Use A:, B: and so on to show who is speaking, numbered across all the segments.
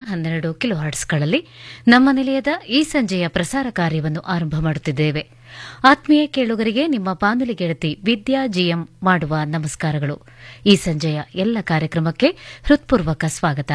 A: ಹನ್ನೆರಡು ಕಿಲೋ ಹರ್ಟ್ಸ್ಗಳಲ್ಲಿ ನಮ್ಮ ನಿಲಯದ ಈ ಸಂಜೆಯ ಪ್ರಸಾರ ಕಾರ್ಯವನ್ನು ಆರಂಭ ಮಾಡುತ್ತಿದ್ದೇವೆ ಆತ್ಮೀಯ ಕೇಳುಗರಿಗೆ ನಿಮ್ಮ ಬಾನುಲಿ ಗೆಳತಿ ವಿದ್ಯಾ ಜಿಎಂ ಮಾಡುವ ನಮಸ್ಕಾರಗಳು ಈ ಸಂಜೆಯ ಎಲ್ಲ ಕಾರ್ಯಕ್ರಮಕ್ಕೆ ಹೃತ್ಪೂರ್ವಕ ಸ್ವಾಗತ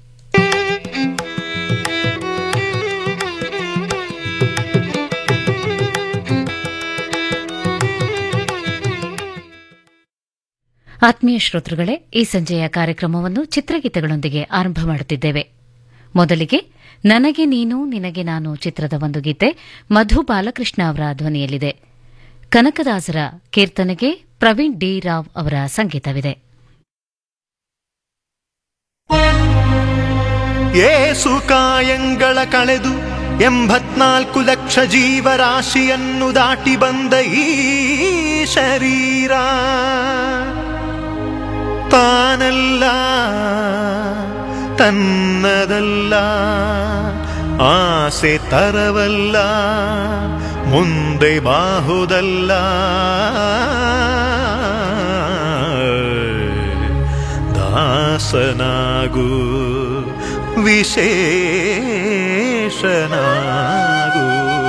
A: ಆತ್ಮೀಯ ಶ್ರೋತೃಗಳೇ ಈ ಸಂಜೆಯ ಕಾರ್ಯಕ್ರಮವನ್ನು ಚಿತ್ರಗೀತೆಗಳೊಂದಿಗೆ ಆರಂಭ ಮಾಡುತ್ತಿದ್ದೇವೆ ಮೊದಲಿಗೆ ನನಗೆ ನೀನು ನಿನಗೆ ನಾನು ಚಿತ್ರದ ಒಂದು ಗೀತೆ ಮಧು ಬಾಲಕೃಷ್ಣ ಅವರ ಧ್ವನಿಯಲ್ಲಿದೆ ಕನಕದಾಸರ ಕೀರ್ತನೆಗೆ ಪ್ರವೀಣ್ ಡಿ ರಾವ್ ಅವರ ಸಂಗೀತವಿದೆ
B: ಏಸು ಕಾಯಂಗಳ ಕಳೆದು ಎಂಬತ್ನಾಲ್ಕು ಲಕ್ಷ ಜೀವರಾಶಿಯನ್ನು ದಾಟಿ ಬಂದ ಈ ಶರೀರ ತಾನಲ್ಲ ತನ್ನದಲ್ಲ ಆಸೆ ತರವಲ್ಲ ಮುಂದೆ ಬಾಹುದಲ್ಲ ದಾಸನಾಗು ವಿಶೇಷನಾಗು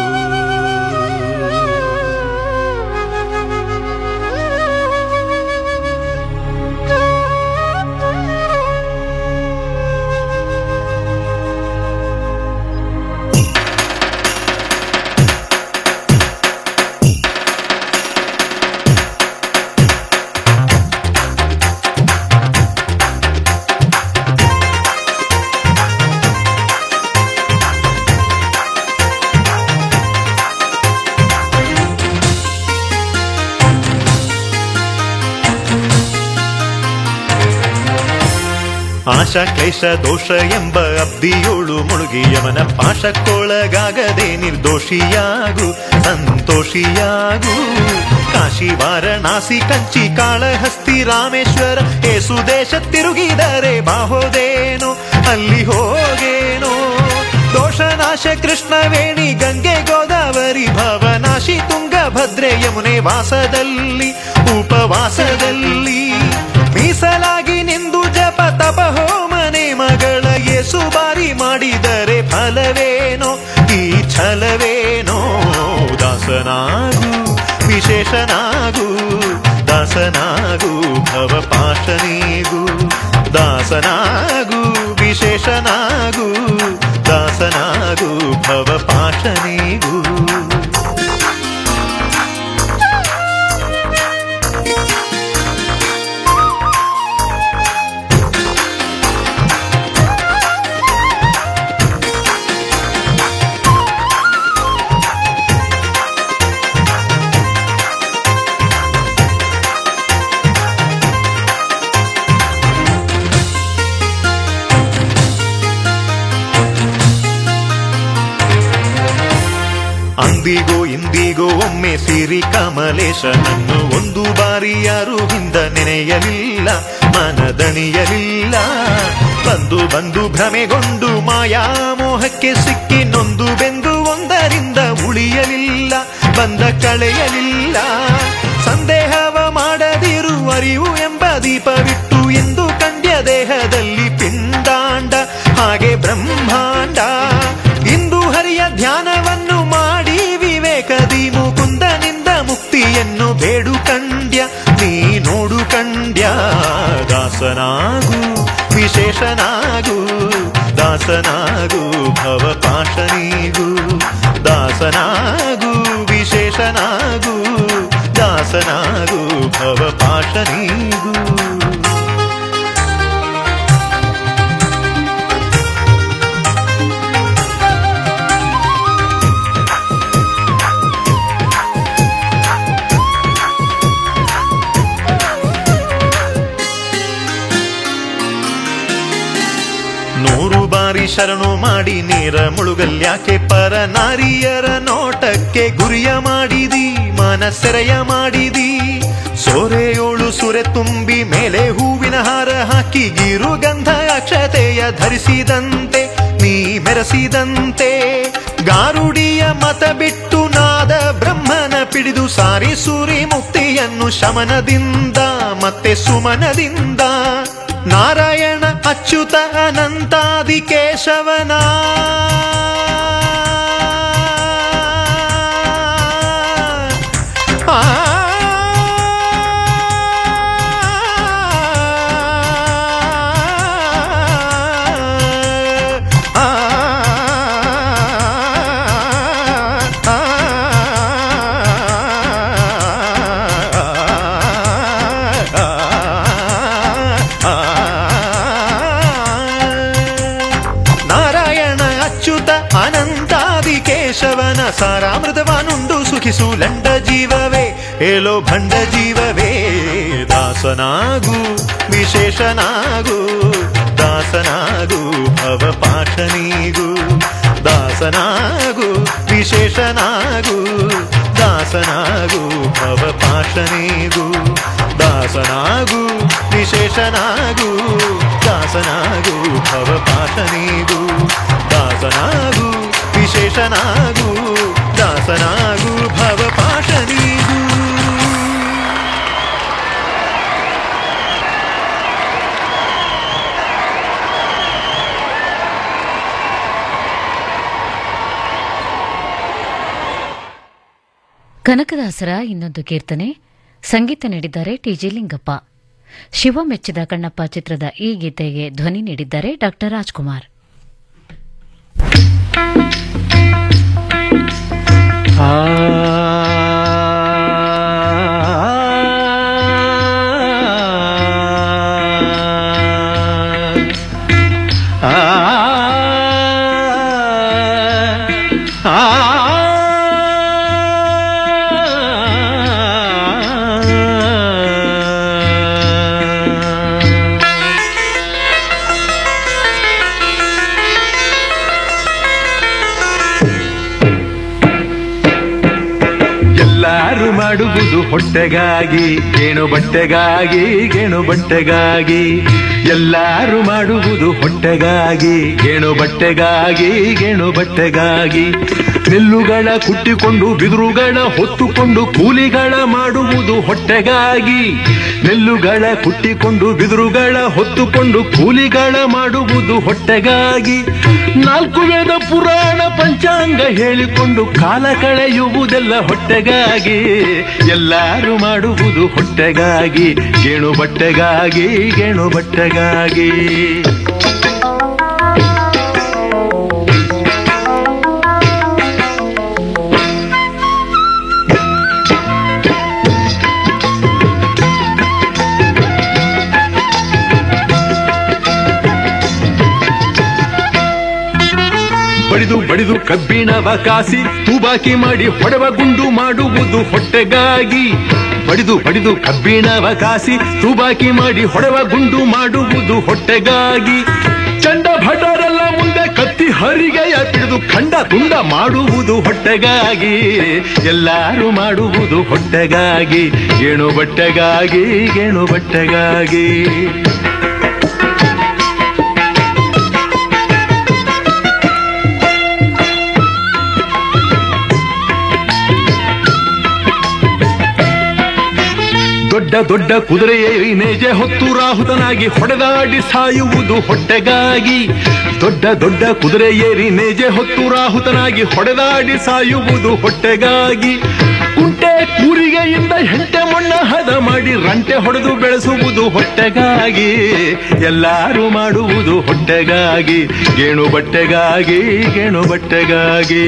B: ಆಶಾ ಕ್ಲೇಶ ದೋಷ ಎಂಬ ಅಬ್ದಿಯೋಳು ಮುಳುಗಿ ಯಮನ ಪಾಶಕ್ಕೊಳಗಾಗದೆ ನಿರ್ದೋಷಿಯಾಗು ಸಂತೋಷಿಯಾಗು ಕಾಶಿ ವಾರಣಾಸಿ ಕಂಚಿ ಕಾಳಹಸ್ತಿ ರಾಮೇಶ್ವರ ಏಸು ದೇಶ ತಿರುಗಿದರೆ ಬಾಹೋದೇನೋ ಅಲ್ಲಿ ಹೋಗೇನೋ ದೋಷನಾಶ ಕೃಷ್ಣವೇಣಿ ಗಂಗೆ ಗೋದಾವರಿ ಭವನಾಶಿ ತುಂಗಭದ್ರೆ ಯಮುನೆ ವಾಸದಲ್ಲಿ ಉಪವಾಸದಲ್ಲಿ ಮೀಸಲಾಗಿ ನಿಂದು ಜಪ ತಪ ಹೋಮನೆ ಮಗಳ ಯೇಸು ಬಾರಿ ಮಾಡಿದರೆ ಫಲವೇನೋ ಈ ಛಲವೇನೋ ದಾಸನಾಗು ವಿಶೇಷನಾಗು ದಾಸನಾಗು ಭವಪಾಶನೇಗು ದಾಸನಾಗು ವಿಶೇಷನಾಗು ದಾಸನಾಗು ಭವಪಾಶನೇಗು ಅಂದಿಗೋ ಇಂದಿಗೋ ಒಮ್ಮೆ ಸಿರಿ ಕಮಲೇಶನನ್ನು ಒಂದು ಬಾರಿ ಯಾರು ಹಿಂದ ನೆನೆಯಲಿಲ್ಲ ಮನದಣಿಯಲಿಲ್ಲ ಬಂದು ಬಂದು ಭ್ರಮೆಗೊಂಡು ಮಾಯಾಮೋಹಕ್ಕೆ ಸಿಕ್ಕಿ ನೊಂದು ಬೆಂದು ಒಂದರಿಂದ ಉಳಿಯಲಿಲ್ಲ ಬಂದ ಕಳೆಯಲಿಲ್ಲ ಸಂದೇಹವ ಮಾಡದಿರು ಅರಿವು ಎಂಬ ದೀಪವಿಟ್ಟು ಎಂದು ಕಂಡ್ಯ ದೇಹದಲ್ಲಿ ಪಿಂಡಾಂಡ ಹಾಗೆ ಬ್ರಹ್ಮಾಂಡ ಇಂದು ಹರಿಯ ಧ್ಯಾನವನ್ನು ಮಾಡಿ ವಿವೇಕದಿ ಮುಕುಂದನಿಂದ ಮುಕ್ತಿಯನ್ನು ಬೇಡು ಕಂಡ್ಯ ನೀ ನೋಡು ಕಂಡ್ಯ ದಾಸನಾಗು ವಿಶೇಷನಾಗು ದಾಸನಾಗು ಭವಪಾಶನೀಗು ದಾಸನಾಗು ವಿಶೇಷನಾಗು ದಾಸನಾಗು ಭವಪಾಶನೀಗು ನೂರು ಬಾರಿ ಶರಣು ಮಾಡಿ ನೇರ ಮುಳುಗಲ್ಯಾಕೆ ಪರ ನಾರಿಯರ ನೋಟಕ್ಕೆ ಗುರಿಯ ಮಾಡಿದಿ ಮನಸೆರೆಯ ಮಾಡಿದಿ ಸೋರೆಯೋಳು ಸುರೆ ತುಂಬಿ ಮೇಲೆ ಹೂವಿನ ಹಾರ ಹಾಕಿ ಗೀರು ಗಂಧ ಅಕ್ಷತೆಯ ಧರಿಸಿದಂತೆ ನೀ ಮೆರೆಸಿದಂತೆ ಗಾರುಡಿಯ ಮತ ಬಿಟ್ಟು ನಾದ ಬ್ರಹ್ಮನ ಪಿಡಿದು ಸಾರಿ ಸೂರಿ ಮುಕ್ತಿಯನ್ನು ಶಮನದಿಂದ ಮತ್ತೆ ಸುಮನದಿಂದ ನಾರಾಯಣ ಅಚ್ಯುತ ಅನಂತಾದಿ ಕೇಶವನ ಆ ನಾರಾಯಣ ಅಚ್ಯುತ ಅನಂತಾದಿ ಕೇಶವನ ಸಾರಾಮೃತವನುಂಡು ಸುಖಿಸು ಲಂಡ ಜೀವವೇ ಏಲೋ ಭಂಡ ಜೀವವೇ ದಾಸನಾಗು ವಿಶೇಷನಾಗು ದಾಸನಾಗು ಭವಪಾಠನೀಗು ದಾಸನಾಗು ವಿಶೇಷನಾಗು ದಾಸನಾಗು ಭವಪಾಠನೀಗು ದಾಸನಾಗು ವಿಶೇಷನಾಗು ದಾಸನಾಗು ಭವಪಾಠನೀಗು ದಾಸನಾಗು ವಿಶೇಷನಾಗು ದಾಸನಾಗು ಭವಪಾಠನೀಗು
A: ಕನಕದಾಸರ ಇನ್ನೊಂದು ಕೀರ್ತನೆ ಸಂಗೀತ ನೀಡಿದ್ದಾರೆ ಟಿಜಿ ಲಿಂಗಪ್ಪ ಶಿವ ಮೆಚ್ಚಿದ ಕಣ್ಣಪ್ಪ ಚಿತ್ರದ ಈ ಗೀತೆಗೆ ಧ್ವನಿ ನೀಡಿದ್ದಾರೆ ಡಾ ರಾಜ್ಕುಮಾರ್
C: ಎಲ್ಲಾರು ಮಾಡುವುದು ಹೊಟ್ಟೆಗಾಗಿ ಗೇಣು ಬಟ್ಟೆಗಾಗಿ ಗೇಣು ಬಟ್ಟೆಗಾಗಿ ಎಲ್ಲಾರು ಮಾಡುವುದು ಹೊಟ್ಟೆಗಾಗಿ ಗೇಣು ಬಟ್ಟೆಗಾಗಿ ಗೇಣು ಬಟ್ಟೆಗಾಗಿ ನೆಲ್ಲುಗಳ ಕುಟ್ಟಿಕೊಂಡು ಬಿದುರುಗಳ ಹೊತ್ತುಕೊಂಡು ಕೂಲಿಗಳ ಮಾಡುವುದು ಹೊಟ್ಟೆಗಾಗಿ ನೆಲ್ಲುಗಳ ಕುಟ್ಟಿಕೊಂಡು ಬಿದುರುಗಳ ಹೊತ್ತುಕೊಂಡು ಕೂಲಿಗಳ ಮಾಡುವುದು ಹೊಟ್ಟೆಗಾಗಿ ನಾಲ್ಕು ವೇದ ಪುರಾಣ ಪಂಚಾಂಗ ಹೇಳಿಕೊಂಡು ಕಾಲ ಕಳೆಯುವುದೆಲ್ಲ ಹೊಟ್ಟೆಗಾಗಿ ಎಲ್ಲಾರು ಮಾಡುವುದು ಹೊಟ್ಟೆಗಾಗಿ ಗೇಣು ಬಟ್ಟೆಗಾಗಿ ಗೇಣು ಬಟ್ಟೆಗಾಗಿ ಬಡಿದು ಬಡಿದು ಕಬ್ಬಿಣವ ಕಾಸಿ ತೂಬಾಕಿ ಮಾಡಿ ಹೊಡೆವ ಗುಂಡು ಮಾಡುವುದು ಹೊಟ್ಟೆಗಾಗಿ ಬಡಿದು ಬಡಿದು ಕಬ್ಬಿಣವ ಕಾಸಿ ತೂಬಾಕಿ ಮಾಡಿ ಹೊಡೆವ ಗುಂಡು ಮಾಡುವುದು ಹೊಟ್ಟೆಗಾಗಿ ಚಂಡ ಭಟರೆಲ್ಲ ಮುಂದೆ ಕತ್ತಿ ಹರಿಗೆಯ ಪಿಡಿದು ಖಂಡ ತುಂಡ ಮಾಡುವುದು ಹೊಟ್ಟೆಗಾಗಿ ಎಲ್ಲಾರು ಮಾಡುವುದು ಹೊಟ್ಟೆಗಾಗಿ ಗೇಣು ಬಟ್ಟೆಗಾಗಿ ಗೇಣು ಬಟ್ಟೆಗಾಗಿ ದೊಡ್ಡ ದೊಡ್ಡ ಕುದುರೆಯೇರಿ ನೇಜೆ ಹೊತ್ತು ರಾಹುತನಾಗಿ ಹೊಡೆದಾಡಿ ಸಾಯುವುದು ಹೊಟ್ಟೆಗಾಗಿ ದೊಡ್ಡ ದೊಡ್ಡ ಕುದುರೆ ಏರಿ ನೇಜೆ ಹೊತ್ತು ರಾಹುತನಾಗಿ ಹೊಡೆದಾಡಿ ಸಾಯುವುದು ಹೊಟ್ಟೆಗಾಗಿ ಕುಂಟೆ ಕೂರಿಗೆಯಿಂದ ಹೆಂಟೆ ಮಣ್ಣ ಹದ ಮಾಡಿ ರಂಟೆ ಹೊಡೆದು ಬೆಳೆಸುವುದು ಹೊಟ್ಟೆಗಾಗಿ ಎಲ್ಲಾರು ಮಾಡುವುದು ಹೊಟ್ಟೆಗಾಗಿ ಗೇಣು ಬಟ್ಟೆಗಾಗಿ ಗೇಣು ಬಟ್ಟೆಗಾಗಿ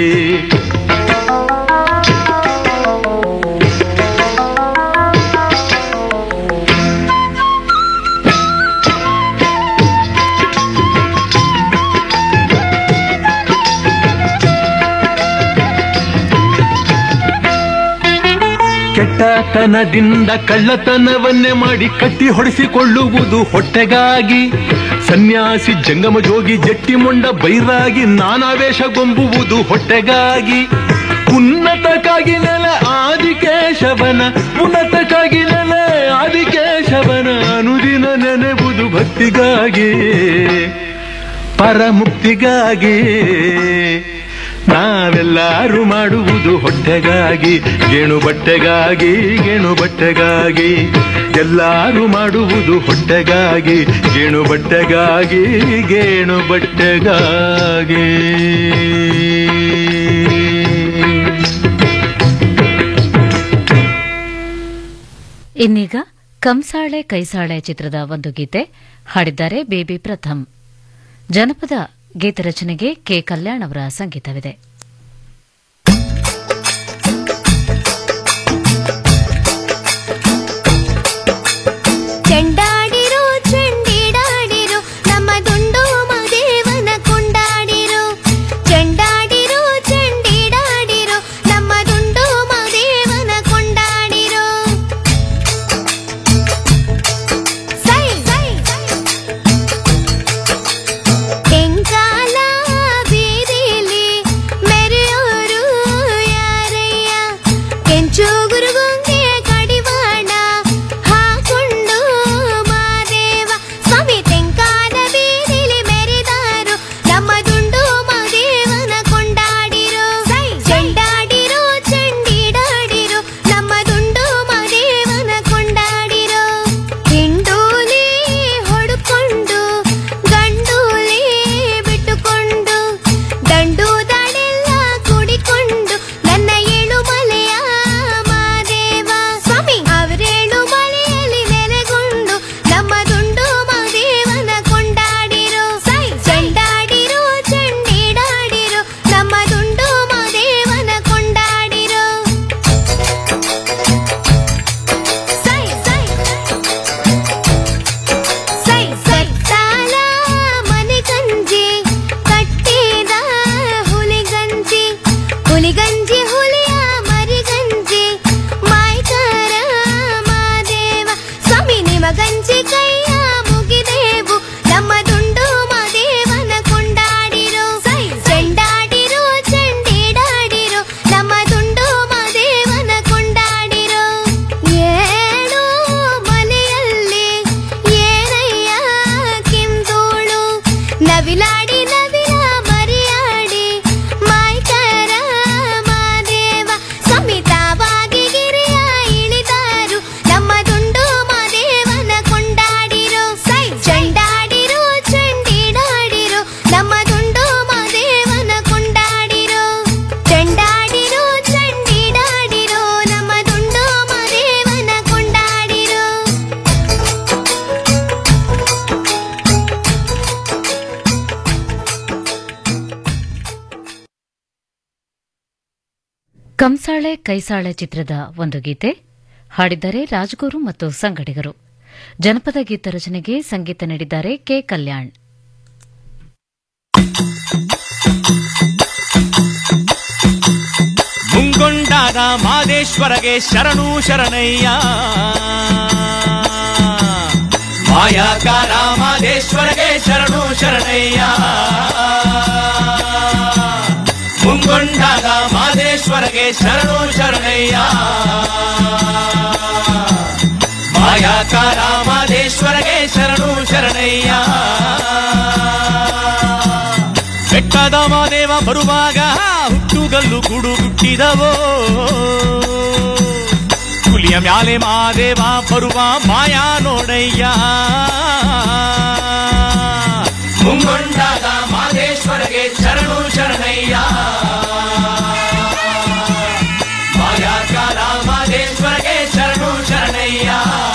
C: ಕೆಟ್ಟತನದಿಂದ ಕಳ್ಳತನವನ್ನೇ ಮಾಡಿ ಕಟ್ಟಿ ಹೊಡೆಸಿಕೊಳ್ಳುವುದು ಹೊಟ್ಟೆಗಾಗಿ ಸನ್ಯಾಸಿ ಜಂಗಮ ಜೋಗಿ ಜಟ್ಟಿ ಮೊಂಡ ಬೈರಾಗಿ ನಾನಾವೇಶಗೊಂಬುವುದು ಹೊಟ್ಟೆಗಾಗಿ ಉನ್ನತಕ್ಕಾಗಿ ನೆಲ ಆದಿಕೇಶವನ ಉನ್ನತಕ್ಕಾಗಿ ನೆಲ ಆದಿಕೇಶವನ ಅನುದಿನ ನೆನೆಬುದು ಭಕ್ತಿಗಾಗಿ ಪರಮುಕ್ತಿಗಾಗಿ ನಾವೆಲ್ಲರೂ ಮಾಡುವುದು ಹೊಟ್ಟೆಗಾಗಿ ಗೇಣು ಬಟ್ಟೆಗಾಗಿ ಗೇಣು ಬಟ್ಟೆಗಾಗಿ ಎಲ್ಲರೂ ಮಾಡುವುದು ಹೊಟ್ಟೆಗಾಗಿ ಗೇಣು ಬಟ್ಟೆಗಾಗಿ ಗೇಣು ಬಟ್ಟೆಗಾಗಿ
A: ಇನ್ನೀಗ ಕಂಸಾಳೆ ಕೈಸಾಳೆ ಚಿತ್ರದ ಒಂದು ಗೀತೆ ಹಾಡಿದ್ದಾರೆ ಬೇಬಿ ಪ್ರಥಮ್ ಜನಪದ ಗೀತರಚನೆಗೆ ಕೆ ಕಲ್ಯಾಣ್ ಅವರ ಸಂಗೀತವಿದೆ
D: ಚೆಂಡಾಡಿರೋ ಚೆಂಡಿಡಾಡಿರೋ ನಮ್ಮ ದುಂಡು ಮದೇವನ ಕೊಂಡಾಡಿರೋ ಚೆಂಡಾಡಿರೋ ಚೆಂಡಿಡಾಡಿರೋ ನಮ್ಮ ದುಂಡು ಮದೇವನ ಕೊಂಡಾಡಿರೋ ಸೈ ಸೈ ಎಂಕಾಲ ಬೀದಿಲಿ ಮೆರೆಯೋರು ಯಾರಯ್ಯ ಕೆಂಚು ಗುರುಗುಂಗೆ ಕಡಿವಾಣ ಹಾಕೊಂಡು ಮಾದೇವ ಸ್ವಾಮಿ ತೆಂಕಾಲ ಬೀದಿಲಿ ಮೆರೆದಾರು ನಮ್ಮ ದುಂಡು ಮಾದೇವನ ಕೊಂಡಾಡಿರೋ ಚೆಂಡಾಡಿರೋ ಚೆಂಡಿಡಾಡಿರೋ ನಮ್ಮ ದುಂಡು ಮಾದೇವನ ಕೊಂಡಾಡಿರೋ ಹಿಂಡೂಲಿ ಹೊಡ್ಕೊಂಡು ಗಂಡೂಲಿ ಬಿಟ್ಟುಕೊಂಡು ದಂಡು ದಾಡೆಲ್ಲ ಕುಡಿಕೊಂಡು ನನ್ನ ಏಳು ಮಲೆಯ ಮಾದೇವ ಸ್ವಾಮಿ ಅವರೇಳು ಮಲೆಯಲ್ಲಿ ನೆಲೆಗೊಂಡು ನಮ್ಮ ದುಂಡು ಮಾದೇವನ ಕೊಂಡಾಡಿರೋ ಚೆಂಡಾಡಿರೋ ಚೆಂಡಿಡಾಡಿರೋ ನಮ್ಮ ದುಂಡು ಮಾದೇವನ ಕೊಂಡಾಡಿರೋ ಸೈ ಸೈ ಸೈ ಸೈ ತಾಲ ಮನೆಗಂಜಿ ಕಟ್ಟಿದ ಹುಲಿಗಂಜಿ ಹುಲಿಗಂಜಿ ಹುಲಿಯ ಮರಿಗಂಜಿ ಮಾಯ್ಕರ ಮಾದೇವ ಸ್ವಾಮಿ ನಿಮಗಂಜಿ ಕೈಯ ಮುಗಿದೇವು ನಮ್ಮ ದುಂಡು ಮಾದೇವನ ಕೊಂಡಾಡಿರೋ ಚೆಂಡಾಡಿರೋ ಚೆಂಡಿಡಾಡಿರೋ ನಮ್ಮ ದುಂಡು ಮಾದೇವನ ಕೊಂಡಾಡಿರೋ ಏಳು ಮನೆಯಲ್ಲಿ ಏನಯ್ಯ ಕಿಂದೋಳು ನವಿಲಾಡಿ ನವಿಲ ಮರಿಯಾಡಿ ಮಾಯ್ಕರ ಮಾದೇವ ಸಮಿತಾವಾಗಿ ಗಿರಿಯ ಇಳಿದಾರು ನಮ್ಮ ದುಂಡು ಮಾದೇವನ ಕೊಂಡಾಡಿರೋ ಸೈ ಚೆಂಡಾಡಿರೋ ಚೆಂಡಿಡಾಡಿರೋ ನಮ್ಮ ದುಂಡು ಮಾದೇವನ ಕೊಂಡಾಡಿರೋ ಚೆಂಡಾಡಿರೋ ಚೆಂಡಿಡಾಡಿರೋ ನಮ್ಮ ದುಂಡು ಮಾದೇವನ ಕೊಂಡಾಡಿರೋ
A: ಕಂಸಾಳೆ ಕೈಸಾಳೆ ಚಿತ್ರದ ಒಂದು ಗೀತೆ ಹಾಡಿದ್ದಾರೆ ರಾಜಗುರು ಮತ್ತು ಸಂಗಡಿಗರು ಜನಪದ ಗೀತ ರಚನೆಗೆ ಸಂಗೀತ ನೀಡಿದ್ದಾರೆ ಕೆ ಕಲ್ಯಾಣ್
E: ಮುಂಗೊಂಡಾದ ಮಾದೇಶ್ವರಗೆ ಶರಣು ಶರಣಯ್ಯ ಮಾಯಾಕಾರ ಮಾದೇಶ್ವರಗೆ ಶರಣು ಶರಣಯ್ಯ ಮುಂಗೊಂಡಾದ ಮಾದೇಶ್ವರಗೆ ಶರಣು ಶರಣಯ್ಯ ಮಾಯಾಕಾರ ಮಾದೇಶ್ವರಗೆ ಶರಣು ಶರಣಯ್ಯ ಬೆಟ್ಟದ ಮಾದೇವ ಬರುವಾಗ ಹುಟ್ಟುಗಲ್ಲು ಗುಡು ಗುಟ್ಟಿದವೋ ಹುಲಿಯ ಮ್ಯಾಲೆ ಮಾದೇವ ಬರುವ ಮಾಯಾ ನೋಡಯ್ಯ ಮುಂಗೊಂಡಾದ ಮಾದೇಶ್ವರಗೆ ಶರಣು ಶರಣಯ್ಯ ಮಾಯಾಕಾರ ಮಾದೇಶ್ವರಗೆ ಶರಣು ಶರಣಯ್ಯ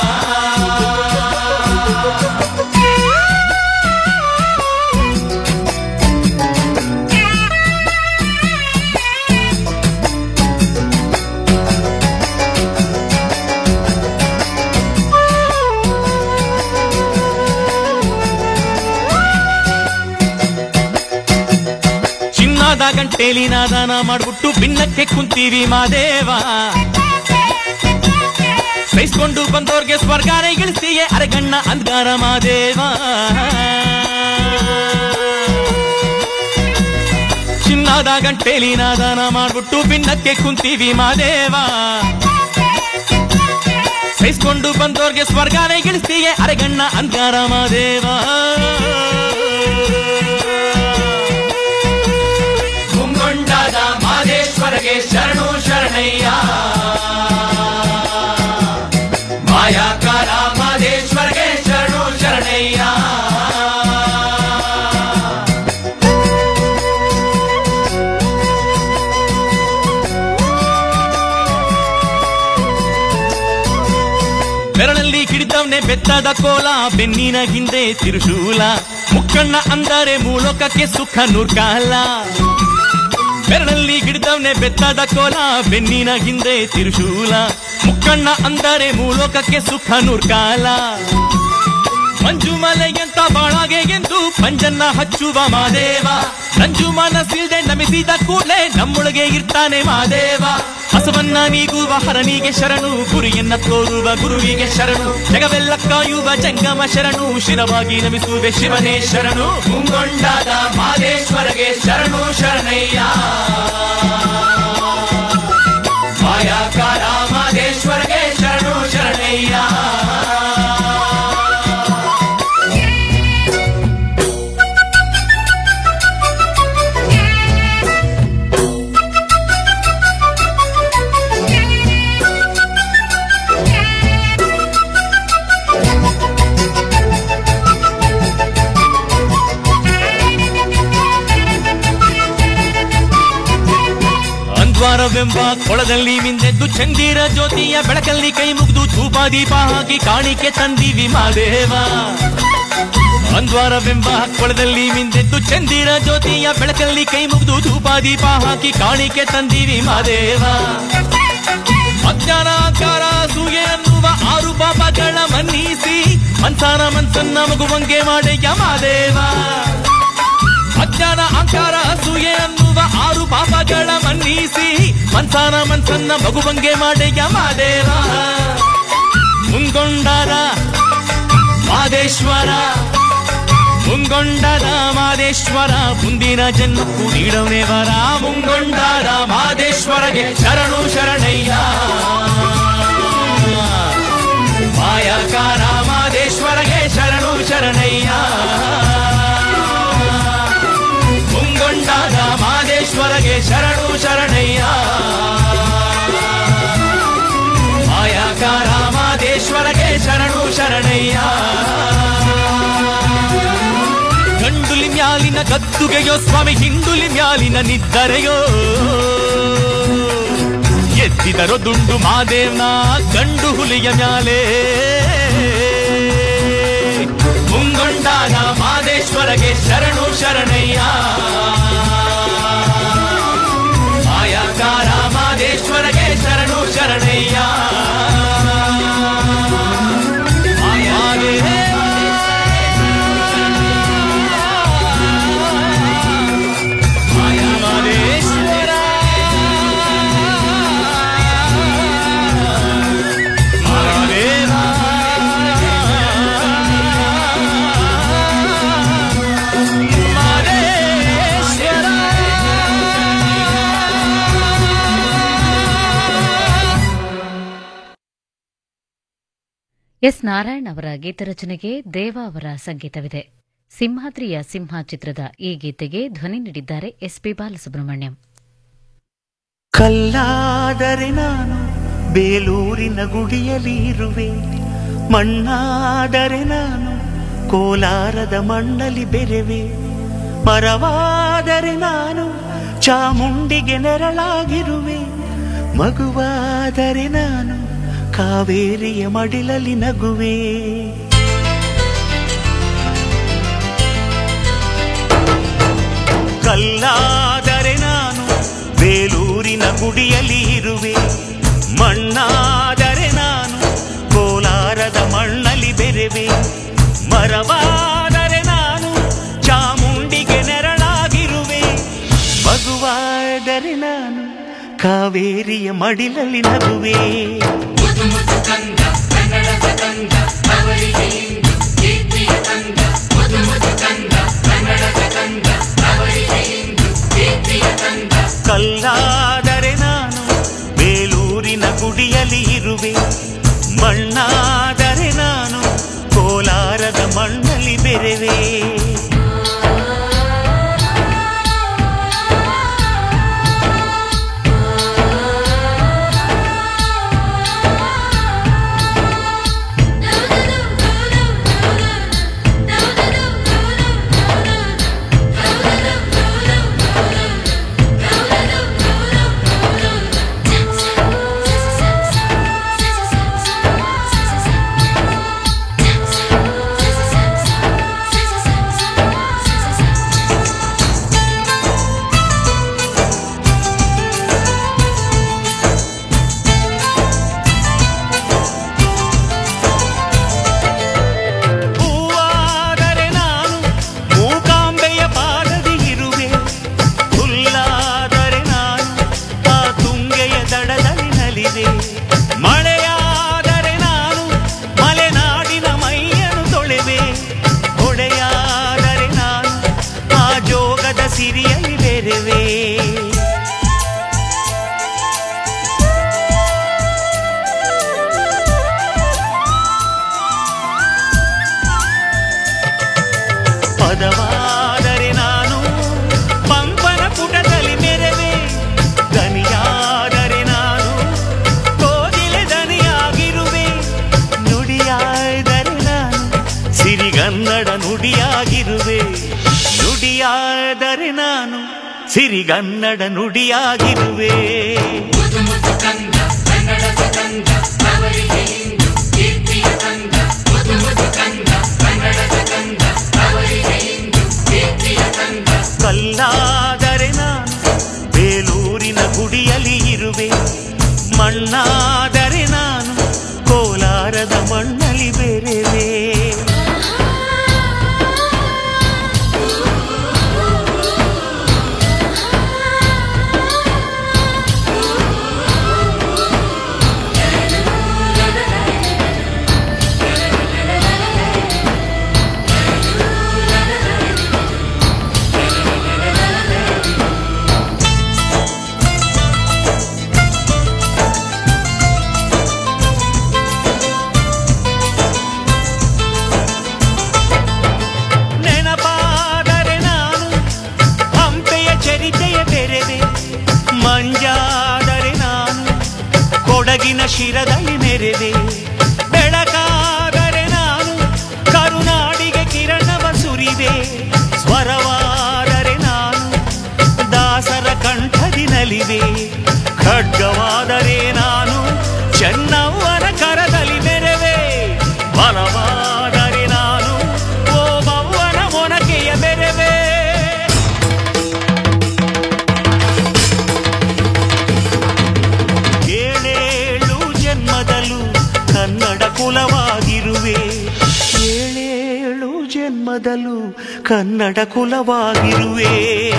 E: ಚಿನ್ನದ ಗಂಟೇಲಿ ನಾದಾನ ಮಾಡ್ಬಿಟ್ಟು ಭಿನ್ನಕ್ಕೆ ಕುಂತೀವಿ ಮಾದೇವ ಸಹಿಸ್ಕೊಂಡು ಬಂದೋರ್ಗೆ ಸ್ವರ್ಗಾನೇ ಗಿಳಿಸಿಯೇ ಅರೆಗಣ್ಣ ಅಂದ್ಗಾರ ಮಾದೇವ ಚಿನ್ನದ ಗಂಟೇಲಿ ನಾದಾನ ಮಾಡ್ಬಿಟ್ಟು ಭಿನ್ನಕ್ಕೆ ಕುಂತೀವಿ ಮಾದೇವ ಸಹಿಸ್ಕೊಂಡು ಬಂದೋರ್ಗೆ ಸ್ವರ್ಗಾನೇ ಗಿಳಿಸಿಯೇ ಅರೆಗಣ್ಣ ಅಂದ್ಗಾರ ಮಾದೇವ ಮುಂಗೊಂಡ ಮಾದೇಶ್ವರಗೆ ಶರಣು ಶರಣಯ್ಯ ಮಾಯಾಕಾರ ಮಾದೇಶ್ವರಗೆ ಶರಣು ಶರಣಯ್ಯ ಬೆರಳಲ್ಲಿ ಹಿಡಿದವನೆ ಬೆತ್ತದ ಕೋಲ ಬೆನ್ನಿನ ಹಿಂದೆ ತಿರುಶೂಲ ಮುಕ್ಕಣ್ಣ ಅಂದರೆ ಮೂಲೋಕಕ್ಕೆ ಸುಖ ನೂರ್ಕಾಲ ಬೆರಳಲ್ಲಿ ಹಿಡಿದವನೆ ಬೆತ್ತದ ಕೋಲ ಬೆನ್ನಿನ ಹಿಂದೆ ತಿರುಶೂಲ ಮುಕ್ಕಣ್ಣ ಅಂದರೆ ಮೂಲೋಕಕ್ಕೆ ಸುಖ ನೂರ್ಕಾಲ ಮಂಜು ಮಲೆಯಂತ ಬಾಳಾಗೆ ಎಂದು ಪಂಜನ್ನ ಹಚ್ಚುವ ಮಾದೇವ ನಂಜು ಮನಸ್ಸಿಲ್ದೆ ನಮಿಸಿದ ಕೂಡಲೇ ನಮ್ಮೊಳಗೆ ಇರ್ತಾನೆ ಮಾದೇವ ಹಸವನ್ನ ನೀಗುವ ಹರನಿಗೆ ಶರಣು ಗುರಿಯನ್ನ ತೋರುವ ಗುರುವಿಗೆ ಶರಣು ಜಗವೆಲ್ಲ ಕಾಯುವ ಜಂಗಮ ಶರಣು ಶಿರವಾಗಿ ನಮಿಸುವೆ ಶಿವನೇ ಶರಣು ಮುಂಗೊಂಡಾದ ಮಾದೇಶ್ವರಗೆ ಶರಣು ಶರಣಯ್ಯ ಮಾಯಾಕಾರ ಮಾದೇಶ್ವರಗೆ ಶರಣು ಶರಣಯ್ಯ ಅಂದ್ವಾರವೆಂಬ ಕೊಳದಲ್ಲಿ ಮಿಂದೆದ್ದು ಚಂದಿರ ಜ್ಯೋತಿಯ ಬೆಳಕಲ್ಲಿ ಕೈ ಮುಗಿದು ಧೂಪ ದೀಪ ಹಾಕಿ ಕಾಣಿಕೆ ತಂದಿವಿ ಮಾದೇವ ಅಂದ್ವಾರವೆಂಬ ಕೊಳದಲ್ಲಿ ಮಿಂದೆದ್ದು ಚಂದಿರ ಜ್ಯೋತಿಯ ಬೆಳಕಲ್ಲಿ ಕೈ ಮುಗಿದು ಧೂಪ ದೀಪ ಹಾಕಿ ಕಾಣಿಕೆ ತಂದಿವಿ ಮಾದೇವ ಅಜ್ಞಾನ ಆಕಾರ ಸೂಗೆ ಅನ್ನುವ ಆರು ಪಾಪಗಳ ಮನ್ನಿಸಿ ಮನ್ಸಾನ ಮನ್ಸನ್ನ ಮಗುವಂಗೆ ಮಾಡಯ್ಯ ಮಾದೇವ ಅಜ್ಞಾನ ಅಹಂಕಾರ ಅಸೂಯೆ ಅನ್ನುವ ಆರು ಪಾಪಗಳ ಮನ್ನಿಸಿ ಮನ್ಸಾನ ಮನ್ಸನ್ನ ಮಗುವಂಗೆ ಮಾಡಯ್ಯ ಮಾದೇವ ಮುಂಗೊಂಡರ ಮಾದೇಶ್ವರ ಮುಂಗೊಂಡದ ಮಾದೇಶ್ವರ ಮುಂದಿನ ಜನ್ಮಕ್ಕೂ ನೀಡವನೇ ವರ ಮುಂಗೊಂಡದ ಮಾದೇಶ್ವರಗೆ ಶರಣು ಶರಣಯ್ಯ ಮಾಯಕಾರ ಮಾದೇಶ್ವರಗೆ ಶರಣು ಶರಣಯ್ಯ ಮುಂಗೊಂಡಾದ ಮಾದೇಶ್ವರಗೆ ಶರಣು ಶರಣಯ್ಯ ಮಾಯಾಕಾರ ಮಾದೇಶ್ವರಗೆ ಶರಣು ಶರಣಯ್ಯ ಗಂಡುಲಿ ಮ್ಯಾಲಿನ ಗದ್ದುಗೆಯೋ ಸ್ವಾಮಿ ಹಿಂಡುಲಿ ಮ್ಯಾಲಿನ ನಿದ್ದರೆಯೋ ಎದ್ದಿದರೋ ದುಂಡು ಮಾದೇವ್ನ ಗಂಡು ಹುಲಿಯ ಮ್ಯಾಲೆ ಮುಂಗೊಂಡಾದ ಮಾದೇಶ್ವರಗೆ ಶರಣು ಶರಣಯ್ಯ ಮಾಯಾಕಾರ ಮಾದೇಶ್ವರಗೆ ಶರಣು ಶರಣಯ್ಯ ಮಾದೇಶ್ವರ
A: ಎಸ್ ನಾರಾಯಣ್ ಅವರ ಗೀತರಚನೆಗೆ ದೇವ ಅವರ ಸಂಗೀತವಿದೆ ಸಿಂಹಾದ್ರಿಯ ಸಿಂಹ ಚಿತ್ರದ ಈ ಗೀತೆಗೆ ಧ್ವನಿ ನೀಡಿದ್ದಾರೆ ಎಸ್ಪಿ ಬಾಲಸುಬ್ರಹ್ಮಣ್ಯಂ
F: ಕಲ್ಲಾದರೆ ನಾನು ಬೇಲೂರಿನ ಗುಡಿಯಲ್ಲಿ ಇರುವೆ ಮಣ್ಣಾದರೆ ನಾನು ಕೋಲಾರದ ಮಣ್ಣಲ್ಲಿ ಬೆರೆವೆ ಮರವಾದರೆ ನಾನು ಚಾಮುಂಡಿಗೆ ನೆರಳಾಗಿರುವೆ ಮಗುವಾದರೆ ನಾನು ಕಾವೇರಿಯ ಮಡಿಲಲ್ಲಿ ನಗುವೆ ಕಲ್ಲಾದರೆ ನಾನು ಬೇಲೂರಿನ ಗುಡಿಯಲ್ಲಿ ಇರುವೆ ಮಣ್ಣಾದರೆ ನಾನು ಕೋಲಾರದ ಮಣ್ಣಲ್ಲಿ ಬೆರೆವೆ ಮರವಾದರೆ ನಾನು ಚಾಮುಂಡಿಗೆ ನೆರಳಾಗಿರುವೆ ಮಗುವಾದರೆ ನಾನು ಕಾವೇರಿಯ ಮಡಿಲಲ್ಲಿ ನಗುವೆ ಕಲ್ಲಾದರೆ ನಾನು ಬೇಲೂರಿನ ಗುಡಿಯಲ್ಲಿ ಇರುವೆ ಮಣ್ಣಾದರೆ ನಾನು ಕೋಲಾರದ ಮಣ್ಣಲ್ಲಿ ಬೆರೆವೆ ಬೆರೆವೆ ಪದವಾದರೆ ನಾನು ಪಂಪನ ಪುಟದಲ್ಲಿ ಮೆರವೆ ದನಿಯಾದರೆ ನಾನು ಕೋಗಿಲೆ ದನಿಯಾಗಿರುವೆ ನುಡಿಯಾದರೆ ನಾನು ಸಿರಿಗನ್ನಡ ನುಡಿಯಾಗಿರುವೆ ನುಡಿಯಾದರೆ ನಾನು ಸಿರಿಗನ್ನಡ ನುಡಿಯಾಗಿರುವೆ ಕಲ್ಲಾದರೆ ನಾನು ಬೇಲೂರಿನ ಗುಡಿಯಲ್ಲಿ ಇರುವೆ ಮಣ್ಣಾದರೆ ನಾನು ಕೋಲಾರದ ಮಣ್ಣಲ್ಲಿ ಬೆರೆವೆ ನೆನಪಾದರೆ ನಾನು ಹಂಪೆಯ ಚರಿತೆಯ ಬೆರೆವೆ ಮಂಜಾದರೆ ನಾನು ಕೊಡಗಿನ ಶಿರದಲ್ಲಿ ಮೆರೆವೆ ಬೆಳಕಾದರೆ ನಾನು ಕರುನಾಡಿಗೆ ಕಿರಣವ ಸುರಿವೆ ಸ್ವರವಾದರೆ ನಾನು ದಾಸರ ಕಂಠದಿ ನಲಿವೆ ಖಡ್ಗವಾದರೆ ನಾನು ಚೆನ್ನವ್ವನ ಕರದಲ್ಲಿ ಮೆರೆವೆ ಬಲವಾದರೆ ನಾನು ಓಬವ್ವನ ಮೊನಕೆಯ ಬೆರೆವೆ ಏಳೇಳು ಜನ್ಮದಲ್ಲೂ ಕನ್ನಡ ಕುಲವಾಗಿರುವೆ ಏಳೇಳು ಜನ್ಮದಲ್ಲೂ ಕನ್ನಡ ಕುಲವಾಗಿರುವೆ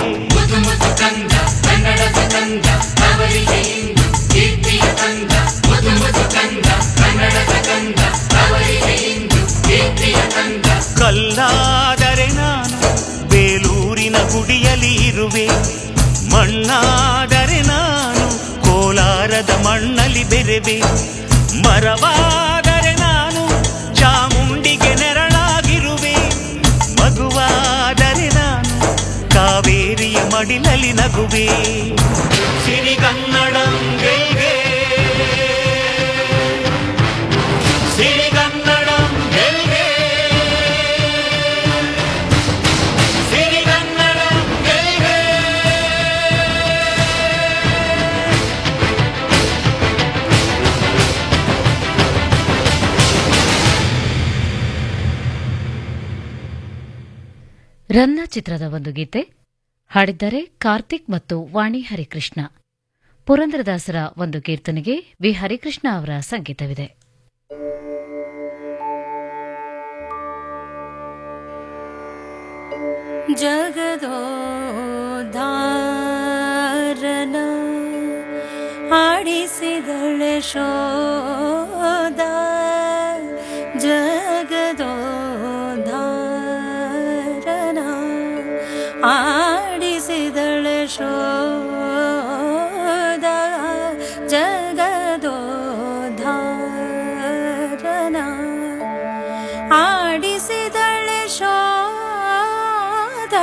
F: ಕಲ್ಲಾದರೆ ನಾನು ಬೇಲೂರಿನ ಗುಡಿಯಲ್ಲಿ ಇರುವೆ ಮಣ್ಣಾದರೆ ನಾನು ಕೋಲಾರದ ಮಣ್ಣಲ್ಲಿ ಬೆರೆವೆ ಮರವಾದರೆ ನಾನು ಚಾಮುಂಡಿಗೆ ನೆರಳಾಗಿರುವೆ ಮಗುವಾದರೆ ನಾನು ಕಾವೇರಿಯ ಮಡಿಲಲ್ಲಿ ನಗುವೆ ಸಿರಿಗನ್ನಡಂ ಗೆಲ್ಗೆ ಸಿರಿಗನ್ನಡಂ ಗೆಲ್ಗೆ ಸಿರಿಗನ್ನಡಂ ಗೆಲ್ಗೆ
A: ರನ್ನ ಚಿತ್ರದ ಒಂದು ಗೀತೆ ಹಾಡಿದ್ದಾರೆ ಕಾರ್ತಿಕ್ ಮತ್ತು ವಾಣಿ ಹರಿಕೃಷ್ಣ ಪುರಂದರದಾಸರ ಒಂದು ಕೀರ್ತನೆಗೆ ವಿ ಹರಿಕೃಷ್ಣ ಅವರ ಸಂಗೀತವಿದೆ
G: ಜಗದೋಧಾರನ ಆಡಿಸಿದಳೆ ಶೋದ ಜಗದೋಧಾರನ ಆಡಿಸಿದಳೆ ಶೋದ ಜಗದೋಧಾರನ ಆಡಿಸಿದಳೆ ಶೋದ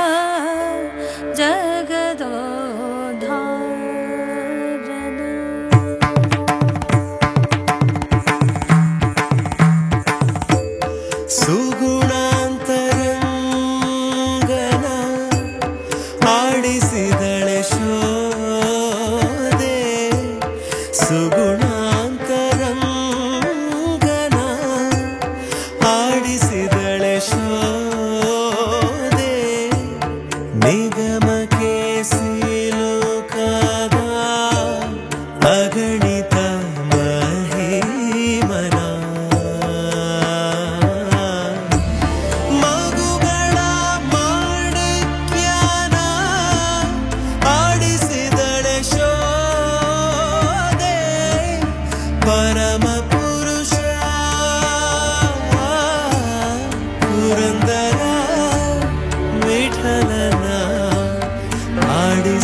G: ಜಗದೋಧಾರನ
H: ಸುಗುಣಾಂತರಂಗನ ಆಡಿಸಿದಳೆ ಶೋದೆ ಸುಗುಣಾಂತರಂಗನ ಆಡಿಸಿದಳೆ ಶೋದೆ ನಿಗಮಕ್ಕೆ ಸಿಲುಕದ ಅಗಣಿತ ಮಹಿಮನ ಮಗುಗಳ ಮಾಣಿಕ್ಯನ ಆಡಿಸಿದಳೆ ಶೋದೆ ಪರಮ ಪುರುಷ ಪುರಂದರ ವಿಠಲನ ಆಡಿ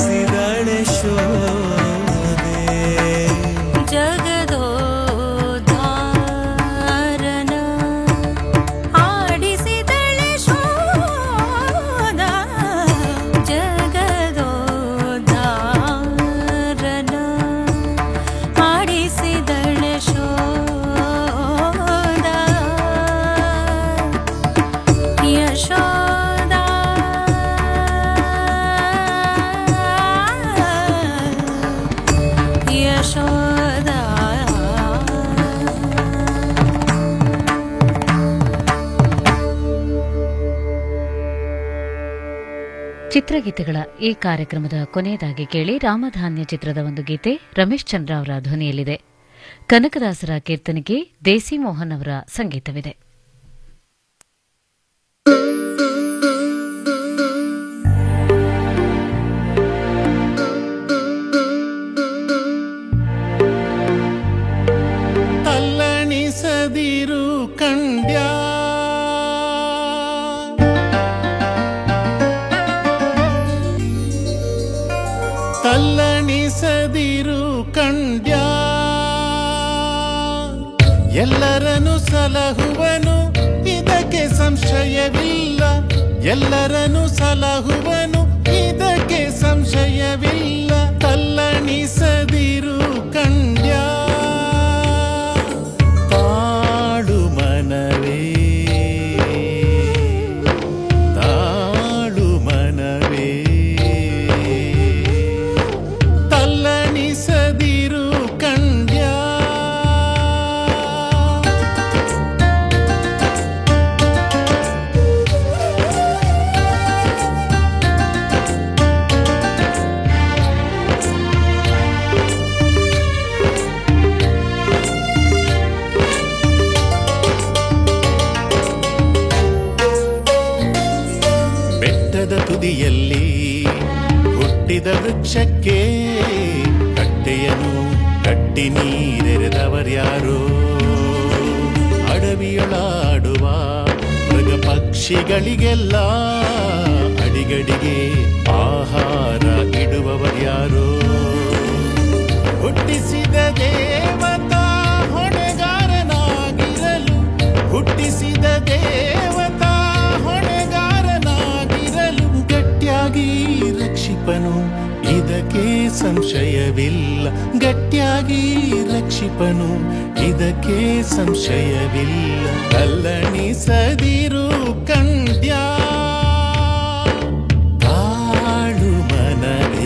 A: ಚಿತ್ರಗೀತೆಗಳ ಈ ಕಾರ್ಯಕ್ರಮದ ಕೊನೆಯದಾಗಿ ಕೇಳಿ ರಾಮಧಾನ್ಯ ಚಿತ್ರದ ಒಂದು ಗೀತೆ ರಮೇಶ್ ಚಂದ್ರ ಅವರ ಧ್ವನಿಯಲ್ಲಿದೆ ಕನಕದಾಸರ ಕೀರ್ತನೆಗೆ ದೇಸಿ ಮೋಹನ್ ಅವರ ಸಂಗೀತವಿದೆ
H: ತಲ್ಲಣಿಸದಿರು ಕಂಡ್ಯ ತಲ್ಲಣಿಸದಿರು ಕಂಡ್ಯ ಎಲ್ಲರನ್ನು ಸಲಹುವನು ಇದಕ್ಕೆ ಸಂಶಯವಿಲ್ಲ ಎಲ್ಲರನ್ನು ಸಲಹುವನು ಇದಕ್ಕೆ ಸಂಶಯವಿಲ್ಲ ತಲ್ಲಣಿಸದಿರು ಕಂಡ್ಯ ತಾಳು ಮನವೇ ತಾಳು ಮನವೇ ತಲ್ಲಣಿಸದಿರು ಕಂಡ್ಯ ಬೆಟ್ಟದ ತುದಿಯಲ್ಲಿ ಹುಟ್ಟಿದ ವೃಕ್ಷಕ್ಕೆ ಕಟ್ಟೆಯನು ಕಟ್ಟಿ ನೀರೆರೆದವರ್ಯಾರೋ ಅಡವಿಯೊಳಾಡುವ ಮೃಗ ಪಕ್ಷಿಗಳಿಗೆಲ್ಲ ಅಡಿಗಡಿಗೆ ಆಹಾರ ಇಡುವವರ್ಯಾರೋ ಹುಟ್ಟಿಸಿದ ದೇವತಾ ಹೊಣೆಗಾರನಾಗಿರಲು ಹುಟ್ಟಿಸಿದ ದೇವತಾ ಹೊಣೆಗಾರನಾಗಿರಲು ಗಟ್ಟಿಯಾಗಿ ರಕ್ಷಿಪನು ಇದಕ್ಕೆ ಸಂಶಯವಿಲ್ಲ ಗಟ್ಟಿಯಾಗಿ ರಕ್ಷಿಪನು ಇದಕ್ಕೆ ಸಂಶಯವಿಲ್ಲ ಕಲ್ಲಣಿಸದಿರು ಕಂಡ್ಯ ತಾಳು ಮನವೇ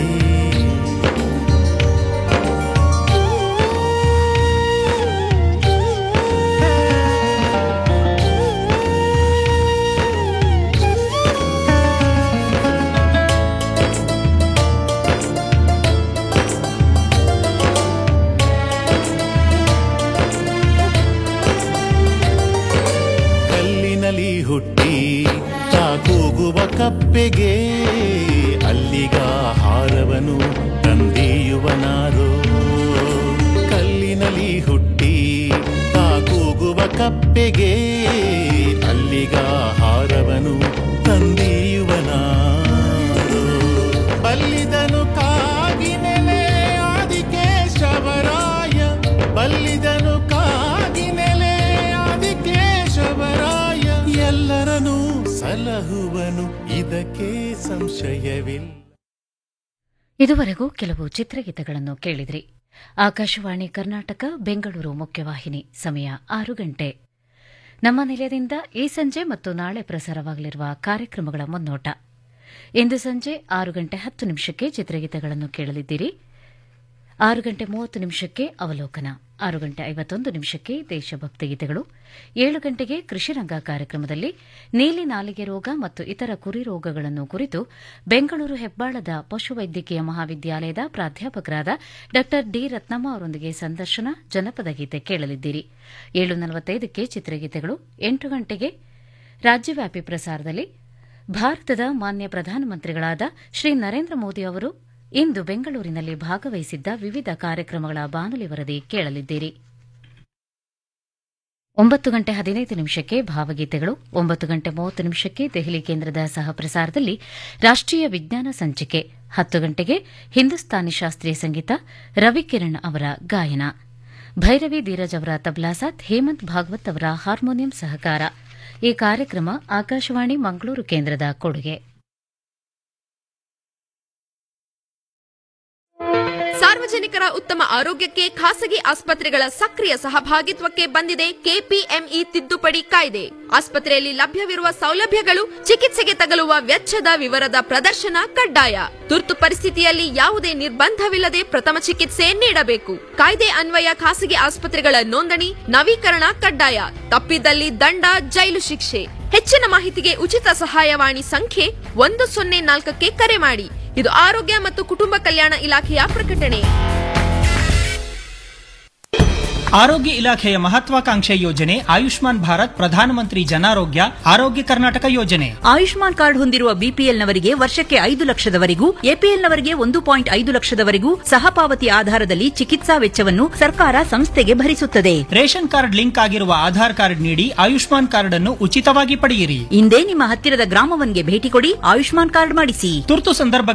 H: ಕಲ್ಲಿನಲ್ಲಿ ಹುಟ್ಟಿ ತಾಕೂಗುವ ಕಪ್ಪೆಗೆ ಅಲ್ಲಿಗಾಹಾರವನು ತಂದೆಯುವನಾರೋ ಕಲ್ಲಿನಲ್ಲಿ ಹುಟ್ಟಿ ತಾಕೂಗುವ ಕಪ್ಪೆಗೆ ಅಲ್ಲಿಗಾಹಾರವನು ತಂದೆಯುವನಾರೋ ಬಲ್ಲಿದನು ಕಾಗಿನೆಲೆ ಆದಿಕೇಶವರಾಯ ಬಲ್ಲಿದನು ಕಾಗಿನೆಲೆ ಆದಿಕೇಶವರಾಯ ಎಲ್ಲರನ್ನೂ ಸಲಹುವನು ಇದಕ್ಕೆ ಸಂಶಯವಿಲ್ಲ
A: ಇದುವರೆಗೂ ಕೆಲವು ಚಿತ್ರಗೀತೆಗಳನ್ನು ಕೇಳಿದ್ರಿ ಆಕಾಶವಾಣಿ ಕರ್ನಾಟಕ ಬೆಂಗಳೂರು ಮುಖ್ಯವಾಹಿನಿ ಸಮಯ ಆರು ಗಂಟೆ ನಮ್ಮ ನಿಲಯದಿಂದ ಈ ಸಂಜೆ ಮತ್ತು ನಾಳೆ ಪ್ರಸಾರವಾಗಲಿರುವ ಕಾರ್ಯಕ್ರಮಗಳ ಮುನ್ನೋಟ ಇಂದು ಸಂಜೆ ಆರು ಗಂಟೆ ಹತ್ತು ನಿಮಿಷಕ್ಕೆ ಚಿತ್ರಗೀತೆಗಳನ್ನು ಕೇಳಲಿದ್ದೀರಿ ಆರು ಗಂಟೆ ಮೂವತ್ತು ನಿಮಿಷಕ್ಕೆ ಅವಲೋಕನ ಆರು ಗಂಟೆ ಐವತ್ತೊಂದು ನಿಮಿಷಕ್ಕೆ ದೇಶಭಕ್ತಿ ಗೀತೆಗಳು ಏಳು ಗಂಟೆಗೆ ಕೃಷಿರಂಗ ಕಾರ್ಯಕ್ರಮದಲ್ಲಿ ನೀಲಿ ನಾಲಿಗೆ ರೋಗ ಮತ್ತು ಇತರ ಕುರಿ ರೋಗಗಳನ್ನು ಕುರಿತು ಬೆಂಗಳೂರು ಹೆಬ್ಬಾಳದ ಪಶುವೈದ್ಯಕೀಯ ಮಹಾವಿದ್ಯಾಲಯದ ಪ್ರಾಧ್ಯಾಪಕರಾದ ಡಾ ಡಿ ರತ್ನಮ್ಮ ಅವರೊಂದಿಗೆ ಸಂದರ್ಶನ ಜನಪದ ಗೀತೆ ಕೇಳಲಿದ್ದೀರಿ ಏಳು ನಲವತ್ತೈದಕ್ಕೆ ಚಿತ್ರಗೀತೆಗಳು ಎಂಟು ಗಂಟೆಗೆ ರಾಜ್ಯವ್ಯಾಪಿ ಪ್ರಸಾರದಲ್ಲಿ ಭಾರತದ ಮಾನ್ಯ ಪ್ರಧಾನಮಂತ್ರಿಗಳಾದ ಶ್ರೀ ನರೇಂದ್ರ ಮೋದಿ ಅವರು ಇಂದು ಬೆಂಗಳೂರಿನಲ್ಲಿ ಭಾಗವಹಿಸಿದ್ದ ವಿವಿಧ ಕಾರ್ಯಕ್ರಮಗಳ ಬಾನುಲಿ ವರದಿ ಕೇಳಲಿದ್ದೀರಿ ಒಂಬತ್ತು ಗಂಟೆ ಹದಿನೈದು ನಿಮಿಷಕ್ಕೆ ಭಾವಗೀತೆಗಳು ಒಂಬತ್ತು ಗಂಟೆ ಮೂವತ್ತು ನಿಮಿಷಕ್ಕೆ ದೆಹಲಿ ಕೇಂದ್ರದ ಸಹ ಪ್ರಸಾರದಲ್ಲಿ ರಾಷ್ಟೀಯ ವಿಜ್ಞಾನ ಸಂಚಿಕೆ ಹತ್ತು ಗಂಟೆಗೆ ಹಿಂದೂಸ್ತಾನಿ ಶಾಸ್ತ್ರೀಯ ಸಂಗೀತ ರವಿಕಿರಣ್ ಅವರ ಗಾಯನ ಭೈರವಿ ಧೀರಜ್ ಅವರ ತಬ್ಲಾಸಾತ್ ಹೇಮಂತ್ ಭಾಗವತ್ ಅವರ ಹಾರ್ಮೋನಿಯಂ ಸಹಕಾರ ಈ ಕಾರ್ಯಕ್ರಮ ಆಕಾಶವಾಣಿ ಮಂಗಳೂರು ಕೇಂದ್ರದ ಕೊಡುಗೆ
I: ಸಾರ್ವಜನಿಕರ ಉತ್ತಮ ಆರೋಗ್ಯಕ್ಕೆ ಖಾಸಗಿ ಆಸ್ಪತ್ರೆಗಳ ಸಕ್ರಿಯ ಸಹಭಾಗಿತ್ವಕ್ಕೆ ಬಂದಿದೆ ಕೆಪಿಎಂಇ ತಿದ್ದುಪಡಿ ಕಾಯ್ದೆ ಆಸ್ಪತ್ರೆಯಲ್ಲಿ ಲಭ್ಯವಿರುವ ಸೌಲಭ್ಯಗಳು ಚಿಕಿತ್ಸೆಗೆ ತಗಲುವ ವೆಚ್ಚದ ವಿವರದ ಪ್ರದರ್ಶನ ಕಡ್ಡಾಯ ತುರ್ತು ಪರಿಸ್ಥಿತಿಯಲ್ಲಿ ಯಾವುದೇ ನಿರ್ಬಂಧವಿಲ್ಲದೆ ಪ್ರಥಮ ಚಿಕಿತ್ಸೆ ನೀಡಬೇಕು ಕಾಯ್ದೆ ಅನ್ವಯ ಖಾಸಗಿ ಆಸ್ಪತ್ರೆಗಳ ನೋಂದಣಿ ನವೀಕರಣ ಕಡ್ಡಾಯ ತಪ್ಪಿದಲ್ಲಿ ದಂಡ ಜೈಲು ಶಿಕ್ಷೆ ಹೆಚ್ಚಿನ ಮಾಹಿತಿಗೆ ಉಚಿತ ಸಹಾಯವಾಣಿ ಸಂಖ್ಯೆ ಒಂದು ಸೊನ್ನೆ ನಾಲ್ಕಕ್ಕೆ ಕರೆ ಮಾಡಿ ಇದು ಆರೋಗ್ಯ ಮತ್ತು ಕುಟುಂಬ ಕಲ್ಯಾಣ ಇಲಾಖೆಯ ಪ್ರಕಟಣೆ
J: ಆರೋಗ್ಯ ಇಲಾಖೆಯ ಮಹತ್ವಾಕಾಂಕ್ಷೆ ಯೋಜನೆ ಆಯುಷ್ಮಾನ್ ಭಾರತ್ ಪ್ರಧಾನಮಂತ್ರಿ ಜನಾರೋಗ್ಯ ಆರೋಗ್ಯ ಕರ್ನಾಟಕ ಯೋಜನೆ
K: ಆಯುಷ್ಮಾನ್ ಕಾರ್ಡ್ ಹೊಂದಿರುವ ಬಿಪಿಎಲ್ನವರಿಗೆ ವರ್ಷಕ್ಕೆ ಐದು ಲಕ್ಷದವರೆಗೂ ಎಪಿಎಲ್ನವರಿಗೆ ಒಂದು ಪಾಯಿಂಟ್ ಐದು ಲಕ್ಷದವರೆಗೂ ಸಹಪಾವತಿ ಆಧಾರದಲ್ಲಿ ಚಿಕಿತ್ಸಾ ವೆಚ್ಚವನ್ನು ಸರ್ಕಾರ ಸಂಸ್ಥೆಗೆ ಭರಿಸುತ್ತದೆ
J: ರೇಷನ್ ಕಾರ್ಡ್ ಲಿಂಕ್ ಆಗಿರುವ ಆಧಾರ್ ಕಾರ್ಡ್ ನೀಡಿ ಆಯುಷ್ಮಾನ್ ಕಾರ್ಡ್ ಅನ್ನು ಉಚಿತವಾಗಿ ಪಡೆಯಿರಿ
K: ಇಂದೇ ನಿಮ್ಮ ಹತ್ತಿರದ ಗ್ರಾಮವನ್ಗೆ ಭೇಟಿ ಕೊಡಿ ಆಯುಷ್ಮಾನ್ ಕಾರ್ಡ್ ಮಾಡಿಸಿ
J: ತುರ್ತು ಸಂದರ್ಭ